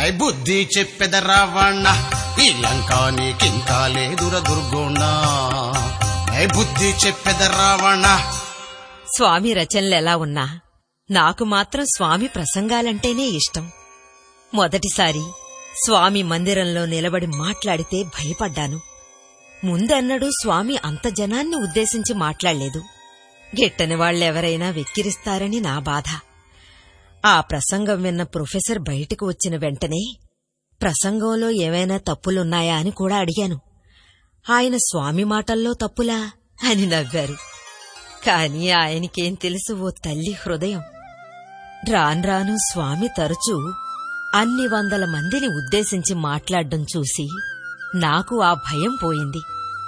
I బుద్ధి చెప్పెద రావణ ఈ లంక నీకింకా లేదుర దుర్గుణ ఐ బుద్ధి చెప్పెద రావణ స్వామి రచనలెలా ఉన్నా నాకు మాత్రం స్వామి ప్రసంగాలంటేనే ఇష్టం మొదటిసారి స్వామి మందిరంలో నిలబడి మాట్లాడితే భయపడ్డాను ముందెన్నడూ స్వామి అంత జనాన్ని ఉద్దేశించి మాట్లాడలేదు గిట్టని వాళ్ళెవరైనా వెక్కిరిస్తారని నా బాధ ఆ ప్రసంగం విన్న ప్రొఫెసర్ బయటకు వచ్చిన వెంటనే ప్రసంగంలో ఏవైనా తప్పులున్నాయా అని కూడా అడిగాను ఆయన స్వామి మాటల్లో తప్పులా అని నవ్వారు కాని ఆయనకేం తెలుసు ఓ తల్లి హృదయం రాన్రాను స్వామి తరచూ అన్ని వందల మందిని ఉద్దేశించి మాట్లాడ్డం చూసి నాకు ఆ భయం పోయింది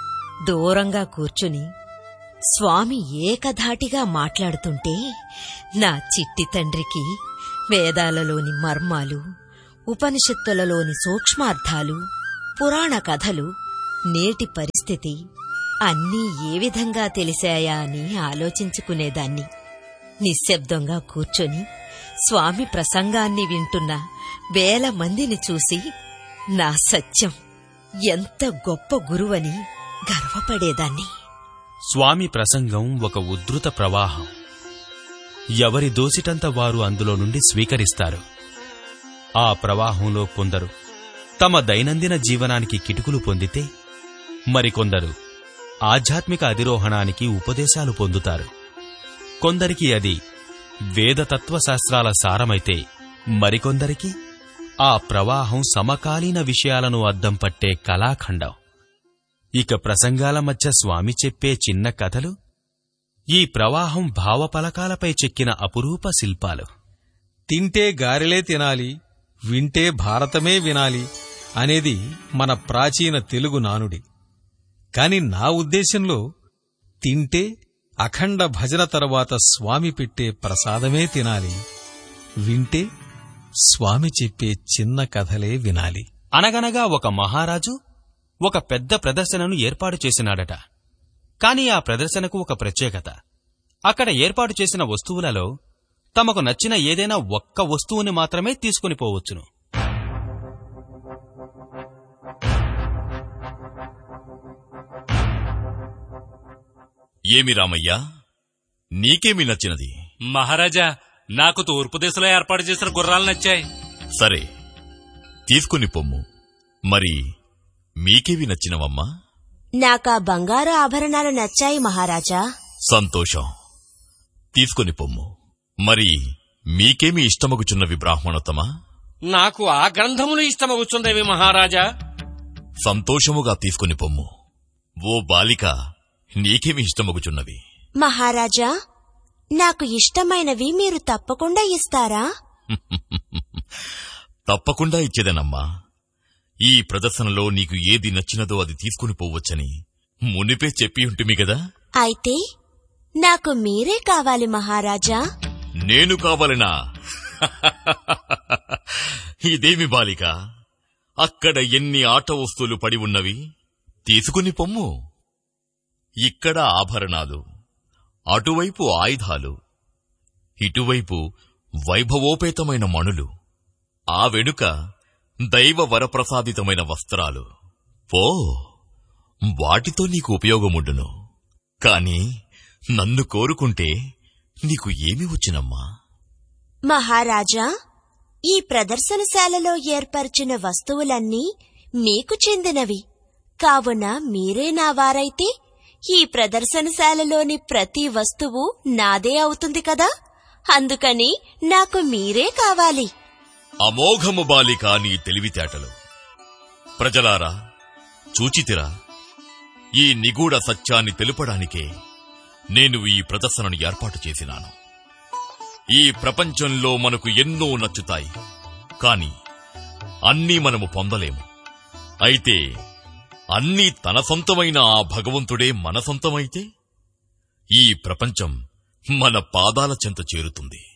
దూరంగా కూర్చుని స్వామి ఏకధాటిగా మాట్లాడుతుంటే నా చిట్టి తండ్రికి వేదాలలోని మర్మాలు ఉపనిషత్తులలోని సూక్ష్మార్థాలు పురాణ కథలు నేటి పరిస్థితి అన్నీ ఏ విధంగా తెలిసాయా అని ఆలోచించుకునేదాన్ని నిశ్శబ్దంగా కూర్చొని స్వామి ప్రసంగాన్ని వింటున్న వేల మందిని చూసి నా సత్యం ఎంత గొప్ప గురువని గర్వపడేదాన్ని స్వామి ప్రసంగం ఒక ఉద్ధృత ప్రవాహం ఎవరి దోసిటంత వారు అందులో నుండి స్వీకరిస్తారు ఆ ప్రవాహంలో కొందరు తమ దైనందిన జీవనానికి కిటుకులు పొందితే మరికొందరు ఆధ్యాత్మిక అధిరోహణానికి ఉపదేశాలు పొందుతారు కొందరికి అది వేదతత్వశాస్త్రాల సారమైతే మరికొందరికి ఆ ప్రవాహం సమకాలీన విషయాలను అద్దం పట్టే కళాఖండం ఇక ప్రసంగాల మధ్య స్వామి చెప్పే చిన్న కథలు ఈ ప్రవాహం భావపలకాలపై చెక్కిన అపురూప శిల్పాలు తింటే గారెలే తినాలి వింటే భారతమే వినాలి అనేది మన ప్రాచీన తెలుగు నానుడి కాని నా ఉద్దేశంలో తింటే అఖండ భజన తరువాత స్వామి పెట్టే ప్రసాదమే తినాలి వింటే స్వామి చెప్పే చిన్న కథలే వినాలి అనగనగా ఒక మహారాజు ఒక పెద్ద ప్రదర్శనను ఏర్పాటు చేసినాడట కాని ఆ ప్రదర్శనకు ఒక ప్రత్యేకత అక్కడ ఏర్పాటు చేసిన వస్తువులలో తమకు నచ్చిన ఏదైనా ఒక్క వస్తువుని మాత్రమే తీసుకుని పోవచ్చును ఏమి రామయ్యా నీకేమి నచ్చినది మహారాజా నాకు తూర్పు దిశలో ఏర్పాటు చేసిన గుర్రాలు నచ్చాయి సరే తీసుకుని పొమ్ము మరి మీకేవి నచ్చినవమ్మా నాకా బంగారు ఆభరణాలు నచ్చాయి మహారాజా సంతోషం తీసుకుని పొమ్ము మరి మీకేమి ఇష్టమగుచున్నవి బ్రాహ్మణోత్తమా నాకు ఆ గ్రంథములు ఇష్టమగుచుండేవి మహారాజా సంతోషముగా తీసుకుని పొమ్ము ఓ బాలిక నీకేమి ఇష్టమగుచున్నవి మహారాజా నాకు ఇష్టమైనవి మీరు తప్పకుండా ఇస్తారా తప్పకుండా ఇచ్చేదనమ్మా ఈ ప్రదర్శనలో నీకు ఏది నచ్చినదో అది తీసుకుని పోవచ్చని మునిపే చెప్పి ఉంటుమి గదా అయితే నాకు మీరే కావాలి మహారాజా నేను కావాలనా ఇదేమి బాలిక అక్కడ ఎన్ని ఆట వస్తువులు పడి ఉన్నవి తీసుకుని పొమ్ము ఇక్కడ ఆభరణాలు అటువైపు ఆయుధాలు ఇటువైపు వైభవోపేతమైన మణులు ఆ వెనుక దైవ వరప్రసాదితమైన వస్త్రాలు పో వాటితో నీకు ఉపయోగముండును కాని నన్ను కోరుకుంటే నీకు ఏమి వచ్చినమ్మా మహారాజా ఈ ప్రదర్శనశాలలో ఏర్పరిచిన వస్తువులన్నీ మీకు చెందినవి కావున మీరే నా వారైతే ఈ ప్రదర్శనశాలలోని ప్రతి వస్తువు నాదే అవుతుంది కదా అందుకని నాకు మీరే కావాలి అమోఘము బాలిక నీ తెలివితేటలు ప్రజలారా చూచితిరా ఈ నిగూఢ సత్యాన్ని తెలుపడానికే నేను ఈ ప్రదర్శనను ఏర్పాటు చేసినాను ఈ ప్రపంచంలో మనకు ఎన్నో నచ్చుతాయి కాని అన్నీ మనము పొందలేము అయితే అన్నీ తన సొంతమైన ఆ భగవంతుడే మన సొంతమైతే ఈ ప్రపంచం మన పాదాల చెంత చేరుతుంది